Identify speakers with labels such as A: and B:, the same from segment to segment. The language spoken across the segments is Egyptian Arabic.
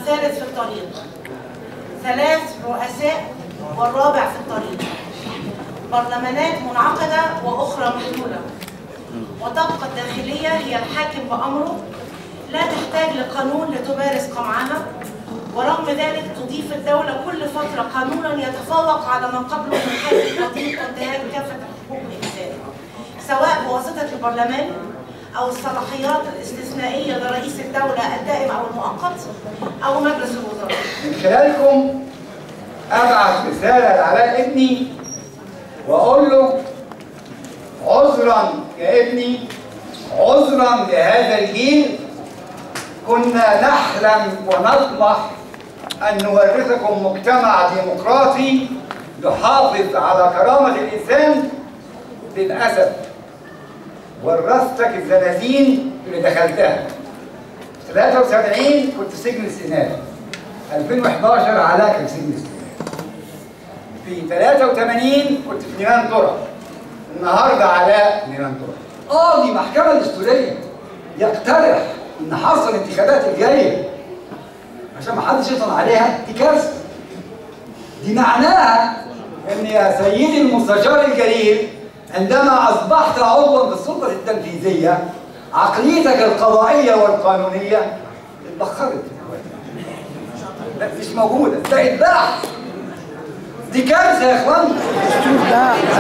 A: والثالث في الطريق ثلاث رؤساء والرابع في الطريق برلمانات منعقدة وأخرى محلولة وتبقى الداخلية هي الحاكم بأمره لا تحتاج لقانون لتمارس قمعها ورغم ذلك تضيف الدولة كل فترة قانونا يتفوق على من قبله من حيث التطبيق وانتهاك كافة حقوق الإنسان سواء بواسطة البرلمان أو الصلاحيات الاستثنائية لرئيس الدولة الدائم أو المؤقت أو مجلس الوزراء
B: من خلالكم ابعت رساله لعلاء ابني واقول له عذرا يا ابني عذرا لهذا الجيل كنا نحلم ونطمح ان نورثكم مجتمع ديمقراطي يحافظ على كرامه الانسان للاسف ورثتك الزنازين اللي دخلتها 73 كنت في سجن الاستئناف 2011 علاء كان في سجن الاستئناف في 83 كنت في نيران ذرة النهارده علاء نيران ذرة قاضي محكمة دستورية يقترح ان حصل الانتخابات الجاية عشان ما حدش يطلع عليها دي كارثة دي معناها ان يا سيدي المستشار الجليل عندما اصبحت عضوا في السلطة التنفيذية عقليتك القضائية والقانونية اتبخرت لا مش موجودة ده اتباع دي كارثة يا اخوان
C: الدستور ده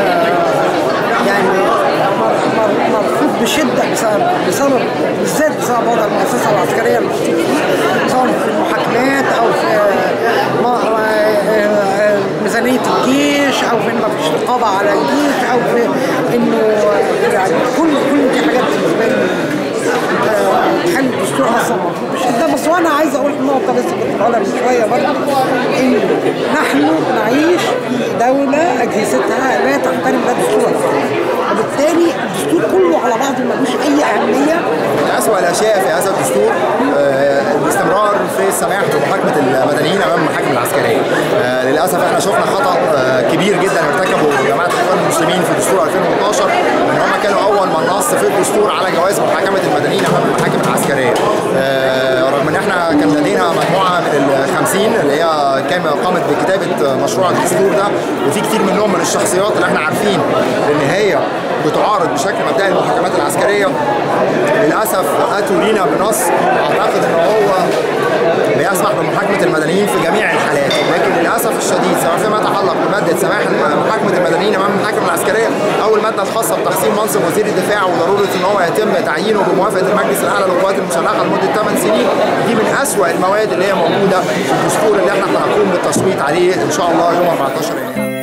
C: آه، يعني مر- مر- مرفوض بشده بسبب بسبب بالذات بسبب وضع المؤسسه العسكريه الموجود فيه سواء في المحاكمات او في آه، ما- آه، آه، ميزانيه الجيش او في ان مفيش رقابه على الجيش او في انه آه، يعني كل كل دي حاجات بالنسبه لي آه، تخلي الدستور اصلا مرفوض بشده بس وانا عايز اقول نقطه لسه كنت بقولها من شويه برضه ان نحن نعيش في دوله اجهزتها لا تحترم لا دستور وبالتالي الدستور كله على بعضه ملوش اي اهميه
D: من أسوأ الأشياء في هذا الدستور آه، الاستمرار في السماح بمحاكمة المدنيين أمام المحاكم العسكرية. آه، للأسف احنا شفنا خطأ آه، كبير جدا ارتكبه جماعة الإخوان المسلمين في دستور 2012 إن هم كانوا أول من نص في الدستور على جواز محاكمة المدنيين أمام المحاكم العسكرية. آه، رغم إن احنا كان لدينا مجموعة من ال 50 اللي هي كان قامت بكتابة مشروع الدستور ده وفي كتير منهم من الشخصيات اللي احنا عارفين إن هي بتعارض بشكل مبدئي المحاكمات العسكريه للاسف اتوا لينا بنص اعتقد ان هو بيسمح بمحاكمه المدنيين في جميع الحالات لكن للاسف الشديد سواء فيما يتعلق بماده سماح محاكمه المدنيين امام المحاكم العسكريه او الماده الخاصه بتحصيل منصب وزير الدفاع وضروره ان هو يتم تعيينه بموافقه المجلس الاعلى للقوات المسلحه لمده 8 سنين دي من اسوأ المواد اللي هي موجوده في الدستور اللي احنا هنقوم بالتصويت عليه ان شاء الله يوم 14 يناير